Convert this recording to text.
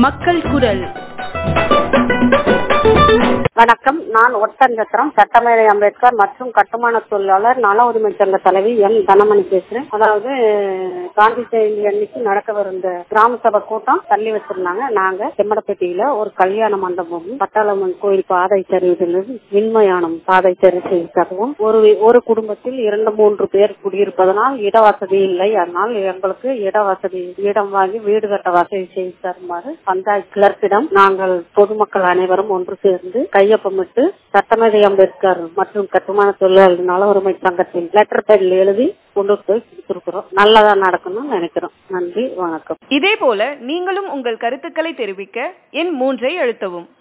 மக்கள் குரல் வணக்கம் நான் ஒட்டஞ்சத்திரம் சட்டமேதை அம்பேத்கர் மற்றும் கட்டுமான தொழிலாளர் நல உரிமை சங்க தலைவி எம் தனமணி பேசுறேன் அதாவது காந்தி ஜெயந்தி அன்னைக்கு நடக்கவிருந்த கிராம சபை கூட்டம் தள்ளி வச்சிருந்தாங்க நாங்க செம்மடப்பட்டியில ஒரு கல்யாண மண்டபம் பட்டாளம்மன் கோயில் பாதை சரிவதிலிருந்து மின்மயானம் பாதை சரி செய்தகவும் ஒரு ஒரு குடும்பத்தில் இரண்டு மூன்று பேர் குடியிருப்பதனால் இடவசதி இல்லை அதனால் எங்களுக்கு இடவசதி இடம் வாங்கி வீடு கட்ட வசதி செய்து தருமாறு பஞ்சாயத்து கிளர்க்கிடம் நாங்கள் பொதுமக்கள் அனைவரும் ஒன்று சேர்ந்து கையொப்பமிட்டு சட்டமேதை அம்பேத்கர் மற்றும் கட்டுமான தொழிலாளர் நல உரிமை சங்கத்தின் லெட்டர் பேரில் எழுதி கொண்டு போய் கொடுத்துருக்கிறோம் நல்லதா நடக்கணும்னு நினைக்கிறோம் நன்றி வணக்கம் இதே போல நீங்களும் உங்கள் கருத்துக்களை தெரிவிக்க எண் மூன்றை அழுத்தவும்